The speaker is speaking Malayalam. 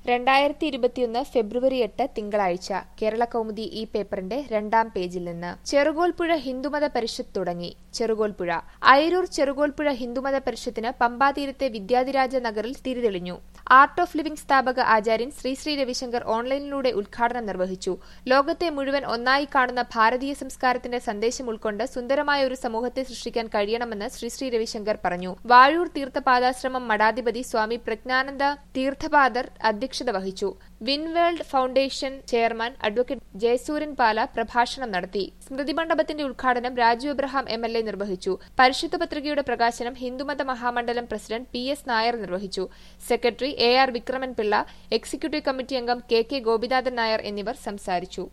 രണ്ടായിരത്തി ഇരുപത്തിയൊന്ന് ഫെബ്രുവരി എട്ട് തിങ്കളാഴ്ച കേരള കൗമുദി ഈ പേപ്പറിന്റെ രണ്ടാം പേജിൽ നിന്ന് ചെറുകോൽപ്പുഴ ഹിന്ദുമത പരിഷത്ത് തുടങ്ങി ചെറുകോൽപ്പുഴ അയരൂർ ചെറുകോൽപ്പുഴ ഹിന്ദുമത പരിഷത്തിന് പമ്പാതീരത്തെ വിദ്യാധിരാജ നഗറിൽ തിരിതെളിഞ്ഞു ആർട്ട് ഓഫ് ലിവിംഗ് സ്ഥാപക ആചാര്യൻ ശ്രീ ശ്രീ രവിശങ്കർ ഓൺലൈനിലൂടെ ഉദ്ഘാടനം നിർവഹിച്ചു ലോകത്തെ മുഴുവൻ ഒന്നായി കാണുന്ന ഭാരതീയ സംസ്കാരത്തിന്റെ സന്ദേശം ഉൾക്കൊണ്ട് സുന്ദരമായ ഒരു സമൂഹത്തെ സൃഷ്ടിക്കാൻ കഴിയണമെന്ന് ശ്രീ ശ്രീ രവിശങ്കർ പറഞ്ഞു വാഴൂർ തീർത്ഥപാദാശ്രമം മഠാധിപതി സ്വാമി പ്രജ്ഞാനന്ദ തീർത്ഥപാദർ അധ്യക്ഷത വഹിച്ചു Winworld foundation chairman advocate Jayasooryan Pala പ്രഭാഷണം നടത്തി സ്മൃതി മണ്ഡപത്തിന്റെ ഉദ്ഘാടനം Raju Abraham M L A നിർവഹിച്ചു പരിശുദ്ധ പത്രികയുടെ പ്രകാശനം Hindumatha Mahamandalam president P S Nair നിർവഹിച്ചു secretary A R Vikraman Pillai executive committee അംഗം കെ കെ ഗോപിനാഥൻ നായർ എന്നിവർ സംസാരിച്ചു